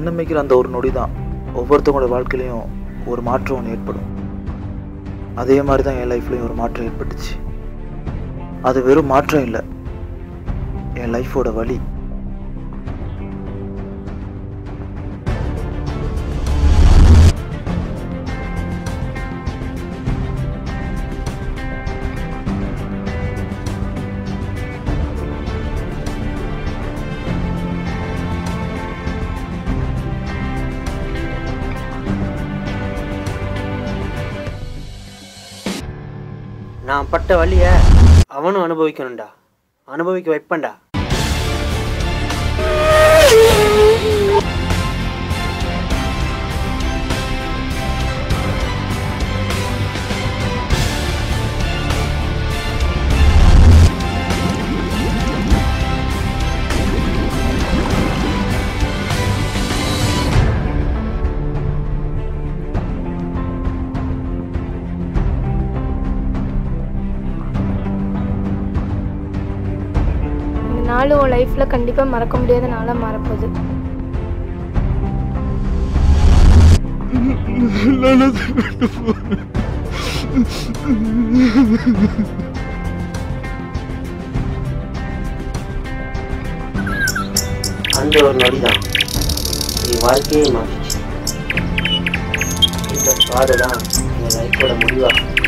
கண்ணமைக்கிற அந்த ஒரு நொடி தான் ஒவ்வொருத்தவங்களோட வாழ்க்கையிலையும் ஒரு மாற்றம் ஒன்று ஏற்படும் அதே மாதிரி தான் என் லைஃப்லையும் ஒரு மாற்றம் ஏற்பட்டுச்சு அது வெறும் மாற்றம் இல்லை என் லைஃபோட வழி நான் பட்ட வழிய அவனும் அனுபவிக்கணும்டா அனுபவிக்க வைப்பேன்டா இந்த நாள் உன் லைஃப்பில் கண்டிப்பாக மறக்க முடியாத நாளாக மாறப்போகுது அந்த ஒரு நொடி தான் என் வாழ்க்கையே மாறிச்சு இந்த பாதை தான் என் லைஃபோட முடிவாக